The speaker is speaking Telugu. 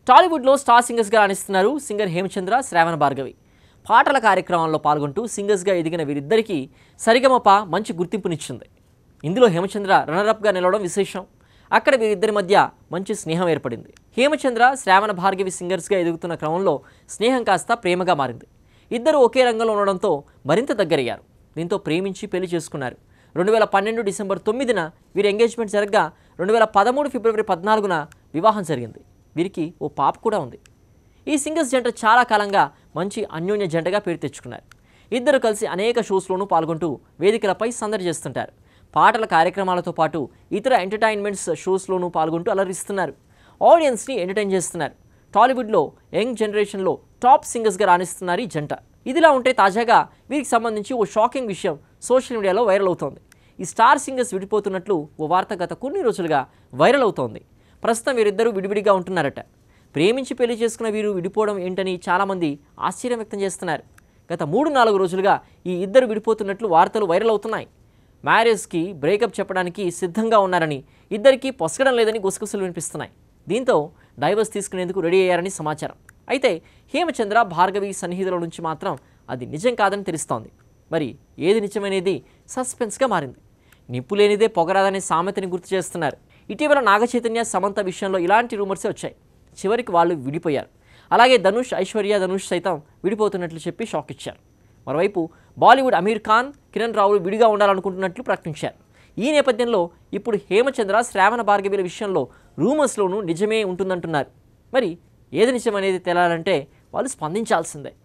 టాలీవుడ్లో స్టార్ సింగర్స్గా రాణిస్తున్నారు సింగర్ హేమచంద్ర శ్రావణ భార్గవి పాటల కార్యక్రమాల్లో పాల్గొంటూ సింగర్స్గా ఎదిగిన వీరిద్దరికీ సరిగమప మంచి గుర్తింపునిచ్చింది ఇందులో హేమచంద్ర రన్నరప్గా నిలవడం విశేషం అక్కడ వీరిద్దరి మధ్య మంచి స్నేహం ఏర్పడింది హేమచంద్ర శ్రావణ భార్గవి సింగర్స్గా ఎదుగుతున్న క్రమంలో స్నేహం కాస్త ప్రేమగా మారింది ఇద్దరు ఒకే రంగంలో ఉండడంతో మరింత దగ్గరయ్యారు దీంతో ప్రేమించి పెళ్లి చేసుకున్నారు రెండు వేల పన్నెండు డిసెంబర్ తొమ్మిదిన వీరి ఎంగేజ్మెంట్ జరగగా రెండు వేల పదమూడు ఫిబ్రవరి పద్నాలుగున వివాహం జరిగింది వీరికి ఓ పాప కూడా ఉంది ఈ సింగర్స్ జంట చాలా కాలంగా మంచి అన్యోన్య జంటగా పేరు తెచ్చుకున్నారు ఇద్దరు కలిసి అనేక షోస్లోనూ పాల్గొంటూ వేదికలపై సందడి చేస్తుంటారు పాటల కార్యక్రమాలతో పాటు ఇతర ఎంటర్టైన్మెంట్స్ షోస్లోనూ పాల్గొంటూ అలరిస్తున్నారు ఆడియన్స్ని ఎంటర్టైన్ చేస్తున్నారు టాలీవుడ్లో యంగ్ జనరేషన్లో టాప్ సింగర్స్గా రాణిస్తున్నారు ఈ జంట ఇదిలా ఉంటే తాజాగా వీరికి సంబంధించి ఓ షాకింగ్ విషయం సోషల్ మీడియాలో వైరల్ అవుతోంది ఈ స్టార్ సింగర్స్ విడిపోతున్నట్లు ఓ వార్త గత కొన్ని రోజులుగా వైరల్ అవుతోంది ప్రస్తుతం వీరిద్దరూ విడివిడిగా ఉంటున్నారట ప్రేమించి పెళ్లి చేసుకున్న వీరు విడిపోవడం ఏంటని చాలామంది ఆశ్చర్యం వ్యక్తం చేస్తున్నారు గత మూడు నాలుగు రోజులుగా ఈ ఇద్దరు విడిపోతున్నట్లు వార్తలు వైరల్ అవుతున్నాయి మ్యారేజ్కి బ్రేకప్ చెప్పడానికి సిద్ధంగా ఉన్నారని ఇద్దరికీ పొసగడం లేదని గుసగుసలు వినిపిస్తున్నాయి దీంతో డైవర్స్ తీసుకునేందుకు రెడీ అయ్యారని సమాచారం అయితే హేమచంద్ర భార్గవి సన్నిహితుల నుంచి మాత్రం అది నిజం కాదని తెలుస్తోంది మరి ఏది నిజమనేది సస్పెన్స్గా మారింది నిప్పు లేనిదే పొగరాదనే సామెతని గుర్తు చేస్తున్నారు ఇటీవల నాగచైతన్య సమంత విషయంలో ఇలాంటి రూమర్సే వచ్చాయి చివరికి వాళ్ళు విడిపోయారు అలాగే ధనుష్ ఐశ్వర్య ధనుష్ సైతం విడిపోతున్నట్లు చెప్పి షాక్ ఇచ్చారు మరోవైపు బాలీవుడ్ అమీర్ ఖాన్ కిరణ్ రావులు విడిగా ఉండాలనుకుంటున్నట్లు ప్రకటించారు ఈ నేపథ్యంలో ఇప్పుడు హేమచంద్ర శ్రావణ భార్గవిల విషయంలో రూమర్స్లోనూ నిజమే ఉంటుందంటున్నారు మరి ఏది నిజం అనేది తేలాలంటే వాళ్ళు స్పందించాల్సిందే